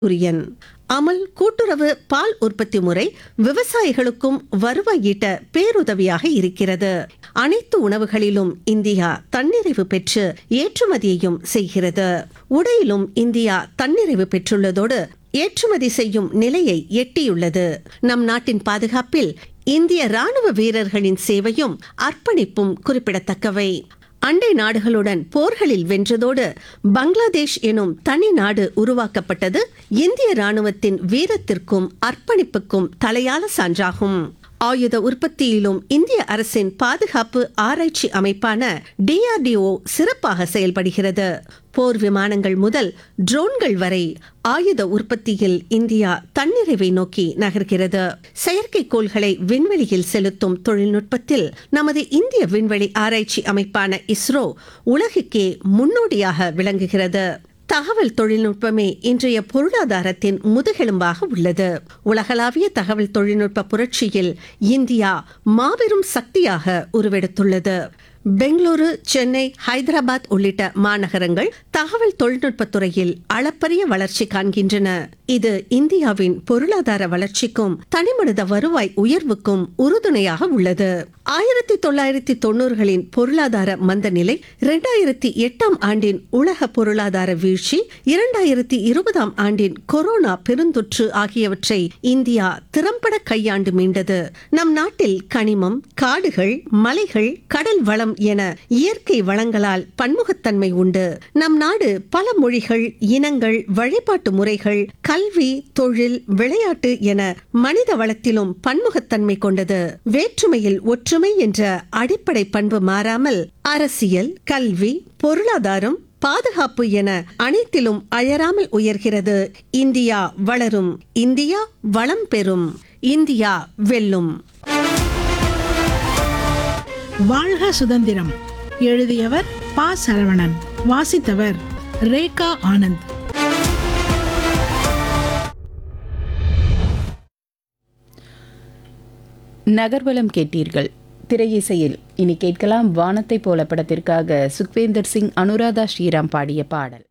குரியன் அமல் கூட்டுறவு பால் உற்பத்தி முறை விவசாயிகளுக்கும் வருவாய் ஈட்ட பேருதவியாக இருக்கிறது அனைத்து உணவுகளிலும் இந்தியா தன்னிறைவு பெற்று ஏற்றுமதியையும் செய்கிறது உடையிலும் இந்தியா தன்னிறைவு பெற்றுள்ளதோடு ஏற்றுமதி செய்யும் நிலையை எட்டியுள்ளது நம் நாட்டின் பாதுகாப்பில் இந்திய ராணுவ வீரர்களின் சேவையும் அர்ப்பணிப்பும் குறிப்பிடத்தக்கவை அண்டை நாடுகளுடன் போர்களில் வென்றதோடு பங்களாதேஷ் எனும் தனி நாடு உருவாக்கப்பட்டது இந்திய ராணுவத்தின் வீரத்திற்கும் அர்ப்பணிப்புக்கும் தலையால சான்றாகும் ஆயுத உற்பத்தியிலும் இந்திய அரசின் பாதுகாப்பு ஆராய்ச்சி அமைப்பான டிஆர்டிஓ சிறப்பாக செயல்படுகிறது போர் விமானங்கள் முதல் ட்ரோன்கள் வரை ஆயுத உற்பத்தியில் இந்தியா தன்னிறைவை நோக்கி நகர்கிறது செயற்கைக்கோள்களை விண்வெளியில் செலுத்தும் தொழில்நுட்பத்தில் நமது இந்திய விண்வெளி ஆராய்ச்சி அமைப்பான இஸ்ரோ உலகுக்கே முன்னோடியாக விளங்குகிறது தகவல் தொழில்நுட்பமே இன்றைய பொருளாதாரத்தின் முதுகெலும்பாக உள்ளது உலகளாவிய தகவல் தொழில்நுட்ப புரட்சியில் இந்தியா மாபெரும் சக்தியாக உருவெடுத்துள்ளது பெங்களூரு சென்னை ஹைதராபாத் உள்ளிட்ட மாநகரங்கள் தகவல் தொழில்நுட்பத் துறையில் அளப்பரிய வளர்ச்சி காண்கின்றன இது இந்தியாவின் பொருளாதார வளர்ச்சிக்கும் தனிமனித வருவாய் உயர்வுக்கும் உறுதுணையாக உள்ளது ஆயிரத்தி தொள்ளாயிரத்தி தொண்ணூறுகளின் பொருளாதார மந்த நிலை இரண்டாயிரத்தி எட்டாம் ஆண்டின் உலக பொருளாதார வீழ்ச்சி இரண்டாயிரத்தி இருபதாம் ஆண்டின் கொரோனா பெருந்தொற்று ஆகியவற்றை இந்தியா திறம்பட கையாண்டு மீண்டது நம் நாட்டில் கனிமம் காடுகள் மலைகள் கடல் வளம் என இயற்கை வளங்களால் பன்முகத்தன்மை உண்டு நம் நாடு பல மொழிகள் இனங்கள் வழிபாட்டு முறைகள் கல்வி தொழில் விளையாட்டு என மனித வளத்திலும் பன்முகத்தன்மை கொண்டது வேற்றுமையில் ஒற்றுமை என்ற அடிப்படை பண்பு மாறாமல் அரசியல் கல்வி பொருளாதாரம் பாதுகாப்பு என அனைத்திலும் அயராமல் உயர்கிறது இந்தியா வளரும் இந்தியா வளம் பெறும் இந்தியா வெல்லும் வாழ்க சுதந்திரம் எழுதியவர் பா சரவணன் வாசித்தவர் ரேகா ஆனந்த் நகர்வலம் கேட்டீர்கள் திரையிசையில் இனி கேட்கலாம் வானத்தை போல படத்திற்காக சுக்வேந்தர் சிங் அனுராதா ஸ்ரீராம் பாடிய பாடல்